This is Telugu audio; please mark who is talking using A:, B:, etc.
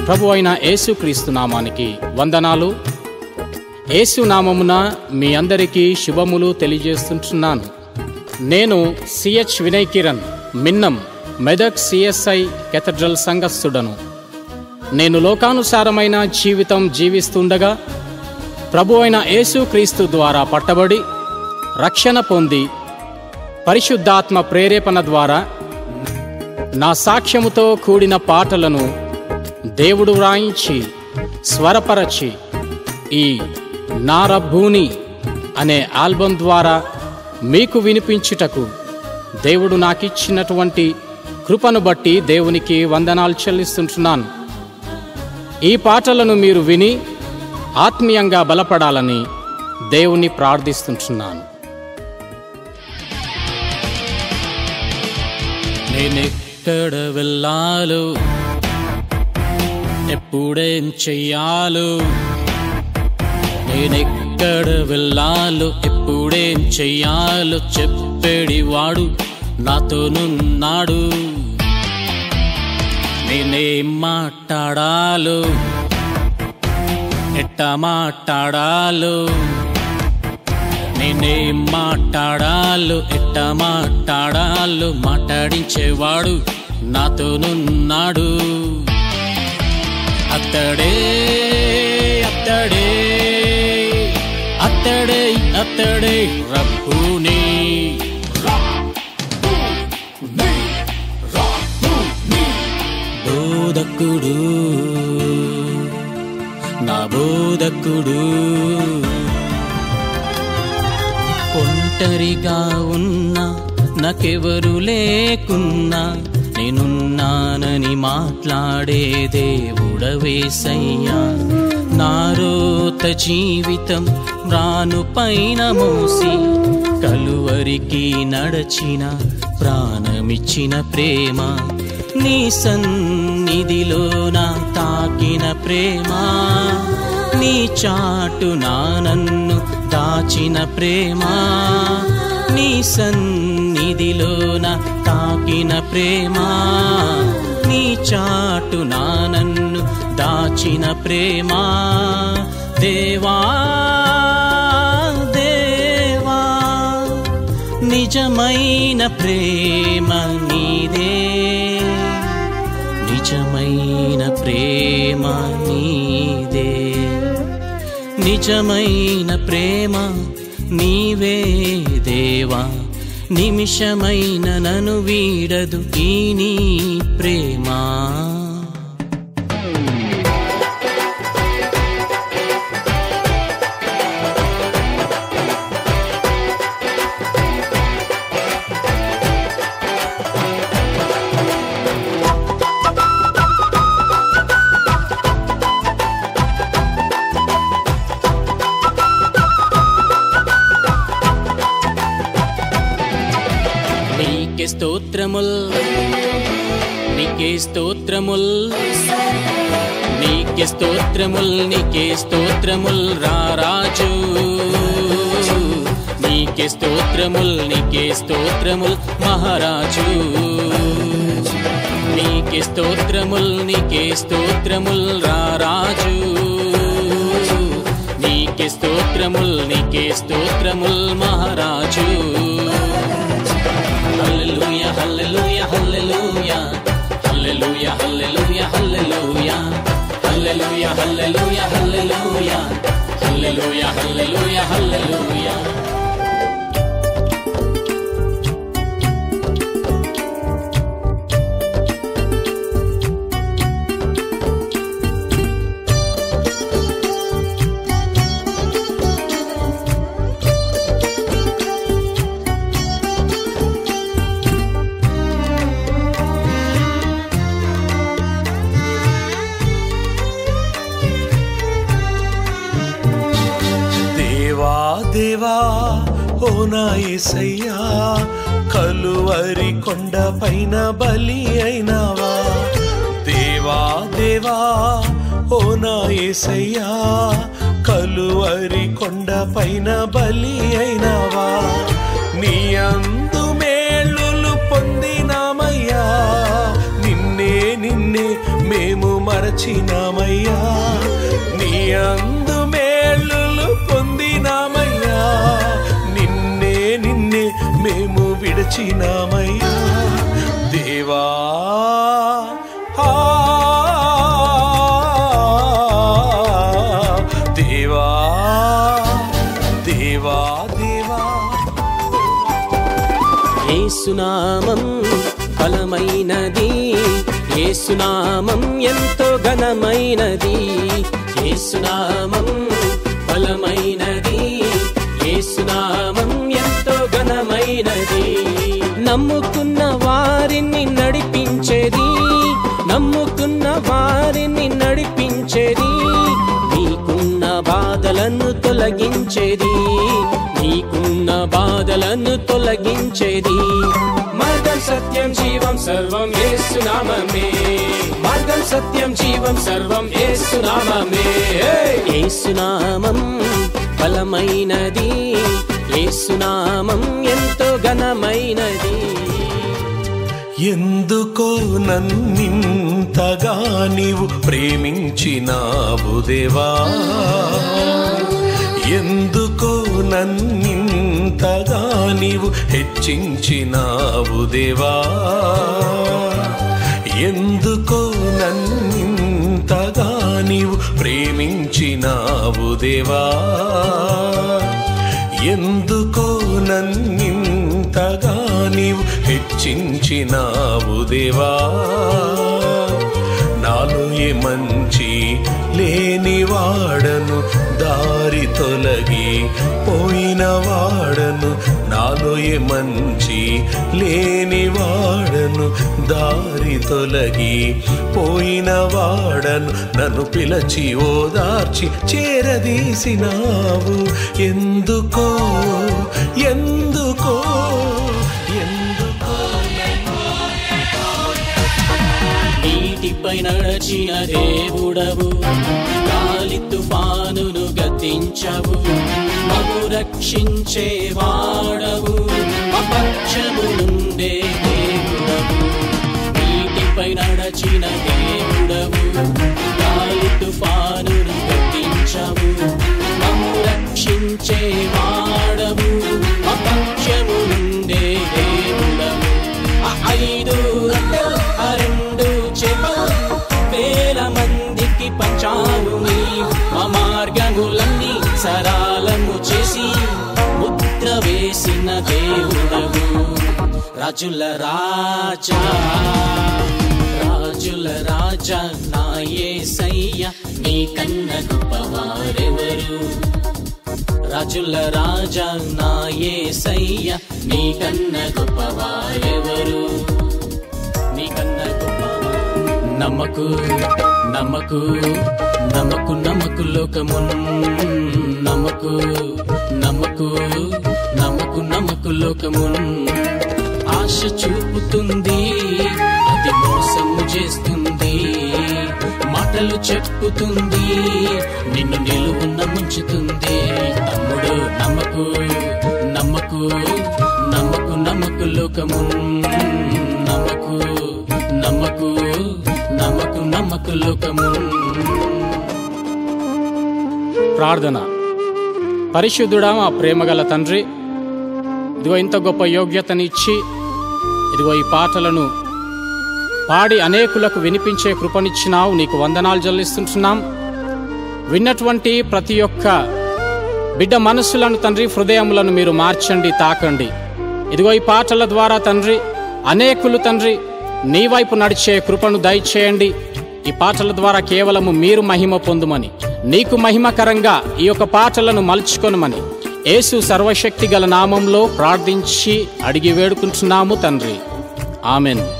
A: ప్రభు అయిన యేసుక్రీస్తు నామానికి వందనాలు యేసు నామమున మీ అందరికీ శుభములు తెలియజేస్తుంటున్నాను నేను CH Vinay Kiran Minnam Medak CSI cathedral సంఘస్థుడను నేను లోకానుసారమైన జీవితం జీవిస్తుండగా ప్రభు అయిన యేసుక్రీస్తు ద్వారా పట్టబడి రక్షణ పొంది పరిశుద్ధాత్మ ప్రేరేపణ ద్వారా నా సాక్ష్యముతో కూడిన పాటలను దేవుడు వ్రాయించి స్వరపరచి ఈ నారభూని అనే ఆల్బం ద్వారా మీకు వినిపించుటకు దేవుడు నాకిచ్చినటువంటి కృపను బట్టి దేవునికి వందనాలు చెల్లిస్తుంటున్నాను ఈ పాటలను మీరు విని ఆత్మీయంగా బలపడాలని దేవుని ప్రార్థిస్తుంటున్నాను నేనెక్కడ వెళ్ళాలో ఎప్పుడేం చెయ్యాలో నేనెక్కడ వెళ్ళాలో ఎప్పుడేం చెయ్యాలో చెప్పేడివాడు నాతోనున్నాడు నేనేం మాట్లాడాలో ఎట్ట మాట్లాడాలో నేనేం మాట్లాడాలో ఎట్ట మాట్లాడాలో మాట్లాడించేవాడు నాతోనున్నాడు అత్తడే అత్తడే అత్తడే అత్తడే రబ్బుని బోధకుడు నా బోధకుడు ఒంటరిగా ఉన్నా నాకెవరు లేకున్నా నేనున్నానని మాట్లాడే దేవుడవేసయ్యా నారోత జీవితం రాను పైన మోసి కలువరికి నడచిన ప్రాణమిచ్చిన ప్రేమ నీ సన్నిధిలో నా తాకిన ప్రేమ నీ చాటు నా నన్ను దాచిన ప్రేమ నీ సన్నిధిలో నా తాకిన ప్రేమ నీ చాటు నా నన్ను దాచిన ప్రేమ దేవా దేవా నిజమైన ప్రేమ నీదే నిజమైన ప్రేమ నీదే నిజమైన ప్రేమ నీవే దేవా నిమిషమైన నను వీడదు ఈ నీ ప్రేమ నీకే స్తోత్రముల్ నీకే స్తోత్రముల్ నీకే స్తోత్రముల్ నీకే స్తోత్రముల్ రారాజు నీకే స్తోత్రముల్ నీకే స్తోత్రముల్ మహారాజు నీకే స్తోత్రముల్ నీకే స్తోత్రముల్ రారాజు నీకే స్తోత్రముల్ నీకే స్తోత్రముల్ మహారాజు Hallelujah, hallelujah, hallelujah. Hallelujah, hallelujah, hallelujah. Hallelujah, hallelujah, hallelujah. Hallelujah, hallelujah, hallelujah.
B: దేవా దేవా ఓ నా యేసయ్యా కలువరి కొండ పైన బలి అయినావా దేవా దేవా ఓ నా యేసయ్యా కలువరి కొండ పైన బలి అయినావా నీ అందు మేలులు పొందినామయ్యా నిన్నే నిన్నే నిన్నే మేము మరచినామయ్యా నీ అందు మేలులు పొందినామయ్యా నిన్నే నిన్నే మేము విడిచినామయ్యా దేవా ఆ, దేవా దేవా దేవా
C: ఏసునామం బలమైనది ఏసునామం ఎంతో ఘనమైనది ఏసునామం బలమైనది ఏసునామం ఎంతో ఘనమైనది నమ్ముకున్న వారిని నడిపించేది నమ్ముకున్న వారిని నడిపించేది నీకున్న బాధలను తొలగించేది నీకున్న బాధలను తొలగించేది మార్గం సత్యం జీవం సర్వం ఏసునామమే మార్గం సత్యం జీవం సర్వం ఏసునామమే ఏసునామం బలమైనది ఏసునామం ఎంతో ఘనమైనది
B: ఎందుకో నన్నింతగా నీవు ప్రేమించినావు దేవా ఎందుకో నన్నింతగా నీవు హెచ్చించినావు దేవా ఎందుకో నన్నింతగా నీవు ప్రేమించినావు దేవా ఎందుకో నన్నింతగా నీవు హెచ్చించినావు దేవా నాలో ఏ మంచి లేని వాడను దారి తొలగి పోయిన వాడను నాలో ఏ మంచి లేని వాడను దారి తొలగి పోయిన వాడను నన్ను పిలచి ఓదార్చి చేరదీసినావు ఎందుకో ఎందుకో ఎందుకో
C: నీటిపై నడచిన దేవుడవు గాలి తుఫానును గతించవు మము రక్షించే వాడవు అపక్షము నుండే దేవుడవు నీటిపై నడచిన దేవుడవు గాలి తుఫానును గతించవు మము రక్షించే వాడవు అపక్షము నుండే దేవుడవు ఆ ఐదు రొట్టెలు, ఆ రెండు చేపలు వేల మందికి పంచావు నీవు మా మార్గములన్నీ సరాలము చేసి ముద్ర వేసిన దేవుడవు రాజుల రాజా రాజుల రాజా నా యేసయ్య నీ కన్న గొప్పవారెవరు రాజుల రాజా నా యేసయ్య నీ కన్న గొప్పవారెవరు నీ కన్న గొప్ప నమ్మకు నమ్మకు నమ్మకు నమ్మకు లోకమున్ నమ్మకు నమ్మకు నమ్మకు నమ్మకు లోకమున్ ఆశ చూపుతుంది అది మోసము చేస్తుంది మాటలు చెప్పుతుంది నిన్ను నిలువున్న ముంచుతుంది తమ్ముడు నమ్మకు నమ్మకు నమ్మకు నమ్మకు లోకము నమ్మకు నమ్మకు నమ్మకు నమ్మకు లోకము ప్రార్థన పరిశుద్ధుడా మా ప్రేమగల తండ్రి ఇదిగో ఇంత గొప్ప యోగ్యతనిచ్చి ఇదిగో ఈ పాటలను పాడి అనేకులకు వినిపించే కృపనిచ్చినావు నీకు వందనాలు చెల్లిస్తుంటున్నాం విన్నటువంటి ప్రతి ఒక్క బిడ్డ మనస్సులను తండ్రి హృదయములను మీరు మార్చండి తాకండి ఇదిగో ఈ పాటల ద్వారా తండ్రి అనేకులు తండ్రి నీ వైపు నడిచే కృపను దయచేయండి ఈ పాటల ద్వారా కేవలము మీరు మహిమ పొందుమని నీకు మహిమకరంగా ఈ యొక్క పాటలను మలుచుకొనమని యేసు సర్వశక్తి గల నామంలో ప్రార్థించి అడిగి వేడుకుంటున్నాము తండ్రి ఆమెన్